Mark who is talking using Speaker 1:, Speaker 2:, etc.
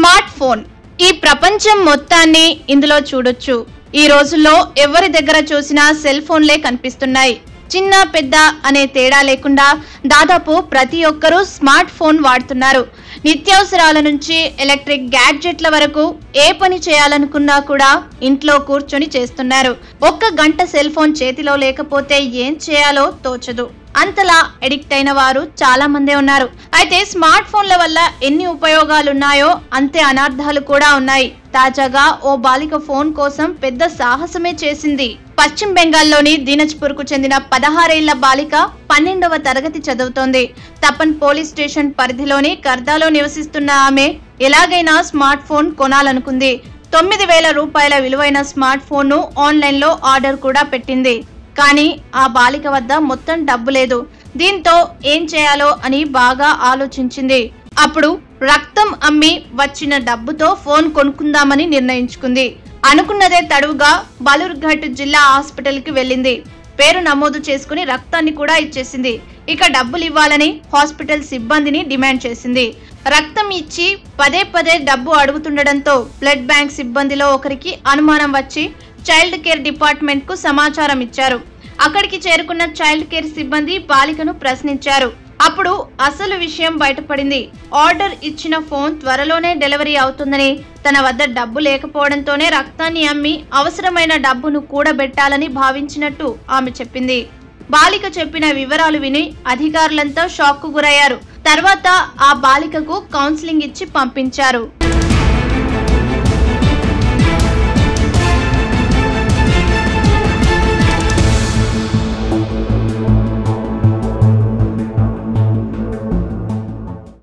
Speaker 1: smart phone ఈ ప్రపంచం మొత్తాన్ని ఇందులో చూడొచ్చు ఈ రోజుల్లో ఎవరి దగ్గర చూసినా సెల్ ఫోన్లే కనిపిస్తున్నాయి చిన్న పెద్ద అనే తేడా లేకుండా దాదాపు ప్రతి ఒక్కరూ స్మార్ట్ ఫోన్ వాడుతున్నారు నిత్యావసరాల నుంచి ఎలక్ట్రిక్ గ్యాడ్జెట్ల వరకు ఏ పని చేయాలనుకున్నా కూడా ఇంట్లో కూర్చొని చేస్తున్నారు ఒక్క గంట సెల్ ఫోన్ చేతిలో లేకపోతే ఏం చేయాలో తోచదు అంతలా ఎడిక్ట్ అయిన వారు చాలా మందే ఉన్నారు అయితే స్మార్ట్ ఫోన్ల వల్ల ఎన్ని ఉపయోగాలున్నాయో అంతే అనర్థాలు కూడా ఉన్నాయి తాజాగా ఓ బాలిక ఫోన్ కోసం పెద్ద సాహసమే చేసింది పశ్చిమ బెంగాల్లోని దీనజ్పూర్కు చెందిన పదహారేళ్ల బాలిక పన్నెండవ తరగతి చదువుతోంది తపన్ పోలీస్ స్టేషన్ పరిధిలోని కర్దాలో నివసిస్తున్న ఆమె ఎలాగైనా స్మార్ట్ ఫోన్ కొనాలనుకుంది తొమ్మిది వేల రూపాయల విలువైన స్మార్ట్ ఫోన్ను ఆన్లైన్లో ఆర్డర్ కూడా పెట్టింది కానీ ఆ బాలిక వద్ద మొత్తం డబ్బు లేదు దీంతో ఏం చేయాలో అని బాగా ఆలోచించింది అప్పుడు రక్తం అమ్మి వచ్చిన డబ్బుతో ఫోన్ కొనుక్కుందామని నిర్ణయించుకుంది అనుకున్నదే తడువుగా బలూర్ఘట్ జిల్లా హాస్పిటల్కి వెళ్ళింది పేరు నమోదు చేసుకుని రక్తాన్ని కూడా ఇచ్చేసింది ఇక డబ్బులు ఇవ్వాలని హాస్పిటల్ సిబ్బందిని డిమాండ్ చేసింది రక్తం ఇచ్చి పదే పదే డబ్బు అడుగుతుండడంతో బ్లడ్ బ్యాంక్ సిబ్బందిలో ఒకరికి అనుమానం వచ్చి చైల్డ్ కేర్ డిపార్ట్మెంట్ కు సమాచారం ఇచ్చారు అక్కడికి చేరుకున్న చైల్డ్ కేర్ సిబ్బంది బాలికను ప్రశ్నించారు అప్పుడు అసలు విషయం బయటపడింది ఆర్డర్ ఇచ్చిన ఫోన్ త్వరలోనే డెలివరీ అవుతుందని తన వద్ద డబ్బు లేకపోవడంతోనే రక్తాన్ని అమ్మి అవసరమైన డబ్బును కూడబెట్టాలని భావించినట్టు ఆమె చెప్పింది బాలిక చెప్పిన వివరాలు విని అధికారులంతా షాక్ కు గురయ్యారు తర్వాత ఆ బాలికకు కౌన్సిలింగ్ ఇచ్చి పంపించారు